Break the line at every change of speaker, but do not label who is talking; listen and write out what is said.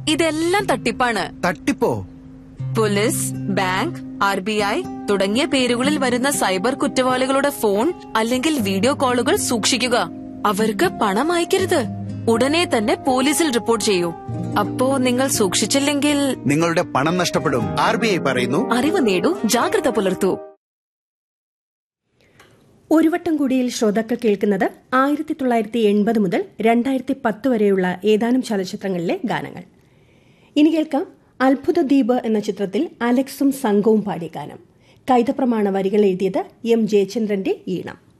ഇതെല്ലാം തട്ടിപ്പാണ്
തട്ടിപ്പോ
police bank R B I തുടങ്ങിയ പേരുകളിൽ വരുന്ന സൈബർ കുറ്റവാളികളുടെ ഫോൺ അല്ലെങ്കിൽ വീഡിയോ കോളുകൾ സൂക്ഷിക്കുക അവർക്ക് പണം അയക്കരുത് ഉടനെ തന്നെ പോലീസിൽ റിപ്പോർട്ട് ചെയ്യൂ അപ്പോ നിങ്ങൾ സൂക്ഷിച്ചില്ലെങ്കിൽ
നിങ്ങളുടെ പണം നഷ്ടപ്പെടും ആർ ബി ഐ പറയുന്നു
അറിവ് നേടൂ ജാഗ്രത പുലർത്തൂ
ഒരു വട്ടം കൂടിയിൽ ശ്രോതാക്കൾ കേൾക്കുന്നത് ആയിരത്തി തൊള്ളായിരത്തി എൺപത് മുതൽ രണ്ടായിരത്തി പത്ത് വരെയുള്ള ഏതാനും ചലച്ചിത്രങ്ങളിലെ ഗാനങ്ങൾ ഇനി കേൾക്കാം അത്ഭുത ദ്വീപ് എന്ന ചിത്രത്തിൽ അലക്സും സംഘവും പാടിയ ഗാനം കൈതപ്രമാണ വരികൾ എഴുതിയത് എം ജയചന്ദ്രന്റെ ഈണം